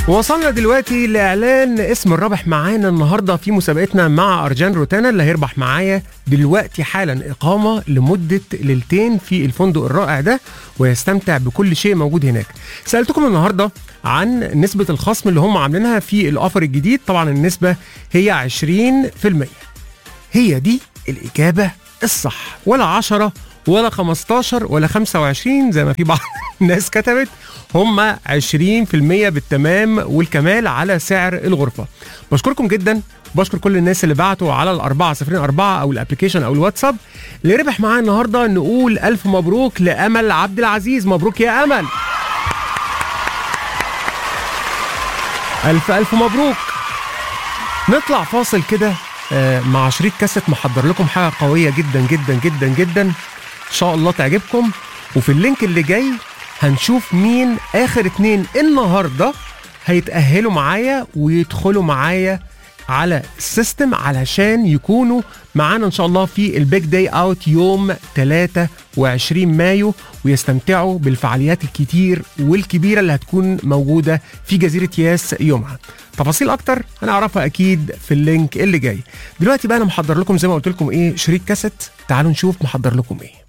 وصلنا دلوقتي لاعلان اسم الرابح معانا النهارده في مسابقتنا مع ارجان روتانا اللي هيربح معايا دلوقتي حالا اقامه لمده ليلتين في الفندق الرائع ده ويستمتع بكل شيء موجود هناك. سالتكم النهارده عن نسبه الخصم اللي هم عاملينها في الاوفر الجديد طبعا النسبه هي 20% هي دي الاجابه الصح ولا 10 ولا 15 ولا 25 زي ما في بعض الناس كتبت هم 20% بالتمام والكمال على سعر الغرفة بشكركم جدا بشكر كل الناس اللي بعتوا على الأربعة صفرين أربعة أو الأبليكيشن أو الواتساب اللي ربح معايا النهاردة نقول ألف مبروك لأمل عبد العزيز مبروك يا أمل ألف ألف مبروك نطلع فاصل كده آه، مع شريط كاسيت محضر لكم حاجة قوية جدا جدا جدا جدا إن شاء الله تعجبكم وفي اللينك اللي جاي هنشوف مين آخر اتنين النهاردة هيتأهلوا معايا ويدخلوا معايا على السيستم علشان يكونوا معانا ان شاء الله في البيج داي اوت يوم 23 مايو ويستمتعوا بالفعاليات الكتير والكبيره اللي هتكون موجوده في جزيره ياس يومها. تفاصيل اكتر هنعرفها اكيد في اللينك اللي جاي. دلوقتي بقى انا محضر لكم زي ما قلت لكم ايه شريط كاسيت تعالوا نشوف محضر لكم ايه.